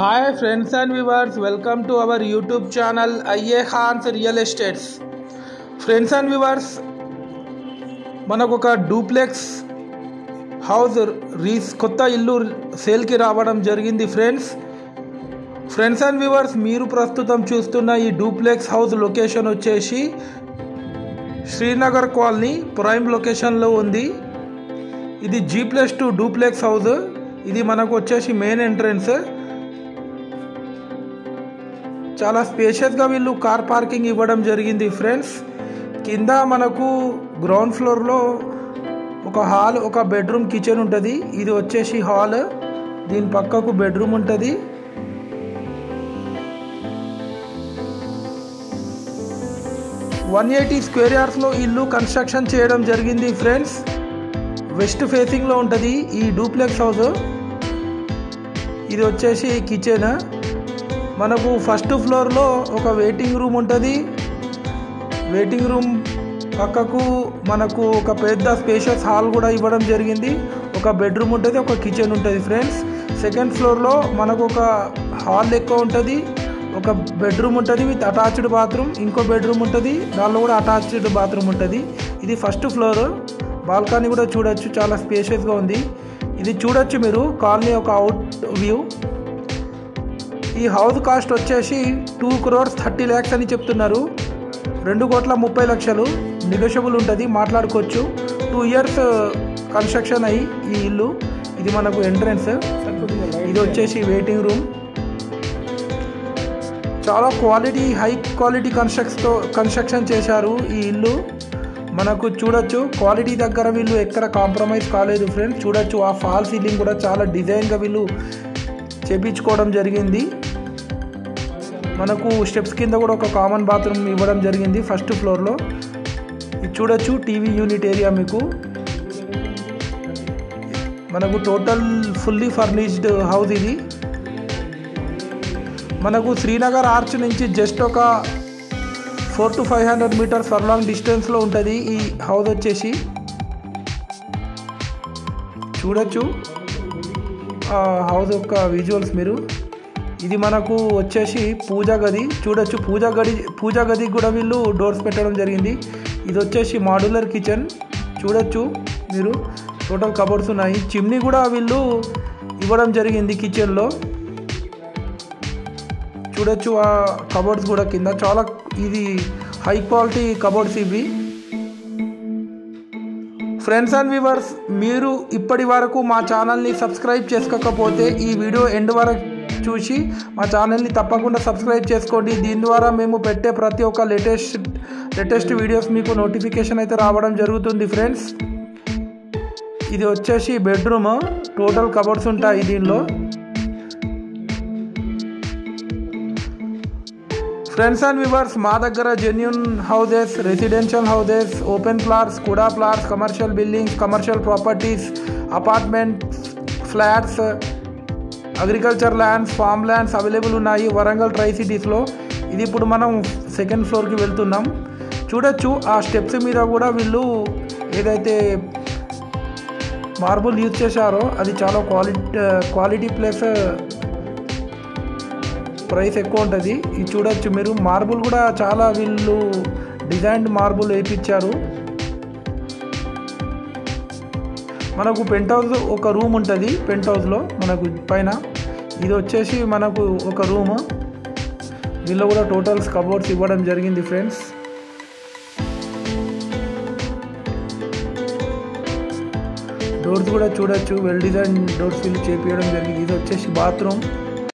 hi friends and viewers welcome to our YouTube channel IA Hans real estates friends and viewers మనకు ఒక duplex house రీస్ కొత్త ఇల్లు సేల్కి రావడం జరిగింది ఫ్రెండ్స్ ఫ్రెండ్స్ అండ్ వ్యూవర్స్ మీరు ప్రస్తుతం చూస్తున్న ఈ డూప్లెక్స్ హౌస్ లొకేషన్ వచ్చేసి శ్రీనగర్ కాలనీ ప్రైమ్ లొకేషన్లో ఉంది ఇది G plus two duplex house ఇది మనకు వచ్చేసి మెయిన్ ఎంట్రన్స్ చాలా స్పేషియస్గా వీళ్ళు కార్ పార్కింగ్ ఇవ్వడం జరిగింది ఫ్రెండ్స్ కింద మనకు గ్రౌండ్ ఫ్లోర్లో ఒక హాల్ ఒక బెడ్రూమ్ కిచెన్ ఉంటుంది ఇది వచ్చేసి హాల్ దీని పక్కకు బెడ్రూమ్ ఉంటుంది వన్ ఎయిటీ స్క్వేర్ యార్డ్స్లో ఇల్లు కన్స్ట్రక్షన్ చేయడం జరిగింది ఫ్రెండ్స్ వెస్ట్ ఫేసింగ్లో ఉంటుంది ఈ డూప్లెక్స్ హౌస్ ఇది వచ్చేసి కిచెన్ మనకు ఫస్ట్ ఫ్లోర్లో ఒక వెయిటింగ్ రూమ్ ఉంటుంది వెయిటింగ్ రూమ్ పక్కకు మనకు ఒక పెద్ద స్పేషియస్ హాల్ కూడా ఇవ్వడం జరిగింది ఒక బెడ్రూమ్ ఉంటుంది ఒక కిచెన్ ఉంటుంది ఫ్రెండ్స్ సెకండ్ ఫ్లోర్లో మనకు ఒక హాల్ ఎక్కువ ఉంటుంది ఒక బెడ్రూమ్ ఉంటుంది విత్ అటాచ్డ్ బాత్రూమ్ ఇంకో బెడ్రూమ్ ఉంటుంది దానిలో కూడా అటాచ్డ్ బాత్రూమ్ ఉంటుంది ఇది ఫస్ట్ ఫ్లోర్ బాల్కనీ కూడా చూడొచ్చు చాలా స్పేషియస్గా ఉంది ఇది చూడొచ్చు మీరు కాలనీ ఒక అవుట్ వ్యూ ఈ హౌస్ కాస్ట్ వచ్చేసి టూ క్రోర్స్ థర్టీ ల్యాక్స్ అని చెప్తున్నారు రెండు కోట్ల ముప్పై లక్షలు నెగోషియబుల్ ఉంటుంది మాట్లాడుకోవచ్చు టూ ఇయర్స్ కన్స్ట్రక్షన్ అయ్యి ఈ ఇల్లు ఇది మనకు ఎంట్రన్స్ ఇది వచ్చేసి వెయిటింగ్ రూమ్ చాలా క్వాలిటీ హై క్వాలిటీ కన్స్ట్రక్ట్స్తో కన్స్ట్రక్షన్ చేశారు ఈ ఇల్లు మనకు చూడొచ్చు క్వాలిటీ దగ్గర వీళ్ళు ఎక్కడ కాంప్రమైజ్ కాలేదు ఫ్రెండ్స్ చూడొచ్చు ఆ ఫాల్ సీలింగ్ కూడా చాలా డిజైన్గా వీళ్ళు చేపించుకోవడం జరిగింది మనకు స్టెప్స్ కింద కూడా ఒక కామన్ బాత్రూమ్ ఇవ్వడం జరిగింది ఫస్ట్ ఫ్లోర్లో ఇది చూడొచ్చు టీవీ యూనిట్ ఏరియా మీకు మనకు టోటల్ ఫుల్లీ ఫర్నిష్డ్ హౌస్ ఇది మనకు శ్రీనగర్ ఆర్చ్ నుంచి జస్ట్ ఒక four to five hundred metres furlong డిస్టెన్స్లో ఉంటుంది ఈ హౌస్ వచ్చేసి చూడొచ్చు హౌస్ యొక్క విజువల్స్ మీరు ఇది మనకు వచ్చేసి పూజా గది చూడొచ్చు పూజా గది పూజా గదికి కూడా వీళ్ళు డోర్స్ పెట్టడం జరిగింది ఇది వచ్చేసి మాడ్యులర్ కిచెన్ చూడొచ్చు మీరు టోటల్ కబోర్డ్స్ ఉన్నాయి చిమ్నీ కూడా వీళ్ళు ఇవ్వడం జరిగింది కిచెన్లో చూడొచ్చు ఆ కబోర్డ్స్ కూడా కింద చాలా ఇది హై క్వాలిటీ కబోర్డ్స్ ఇవి ఫ్రెండ్స్ అండ్ వ్యూవర్స్ మీరు ఇప్పటి వరకు మా ఛానల్ని సబ్స్క్రైబ్ చేసుకోకపోతే ఈ వీడియో ఎండ్ వరకు చూసి మా ఛానల్ని తప్పకుండా సబ్స్క్రైబ్ చేసుకోండి దీని ద్వారా మేము పెట్టే ప్రతి ఒక్క లేటెస్ట్ లేటెస్ట్ వీడియోస్ మీకు నోటిఫికేషన్ అయితే రావడం జరుగుతుంది ఫ్రెండ్స్ ఇది వచ్చేసి బెడ్రూమ్ టోటల్ కబోర్డ్స్ ఉంటాయి దీనిలో ఫ్రెండ్స్ అండ్ వ్యూవర్స్ మా దగ్గర genuine houses residential houses open plots కుడా plots commercial buildings commercial properties apartments flats agriculture lands farm lands available ఉన్నాయి వరంగల్ ట్రై సిటీస్లో ఇది ఇప్పుడు మనం సెకండ్ ఫ్లోర్కి వెళ్తున్నాం చూడొచ్చు ఆ స్టెప్స్ మీద కూడా వీళ్ళు ఏదైతే మార్బుల్ యూజ్ చేశారో అది చాలా క్వాలిటీ క్వాలిటీ ప్లస్ ప్రైస్ ఎక్కువ ఉంటుంది ఇది చూడొచ్చు మీరు మార్బుల్ కూడా చాలా వీళ్ళు డిజైన్డ్ మార్బుల్ వేయించారు మనకు పెంట్ హౌస్ ఒక రూమ్ ఉంటుంది పెంట్ హౌస్లో మనకు పైన ఇది వచ్చేసి మనకు ఒక రూమ్ దీనిలో కూడా టోటల్స్ కబోర్డ్స్ ఇవ్వడం జరిగింది ఫ్రెండ్స్ డోర్స్ కూడా చూడొచ్చు వెల్ డిజైన్ డోర్స్ వీళ్ళు చేపించడం జరిగింది ఇది వచ్చేసి బాత్రూమ్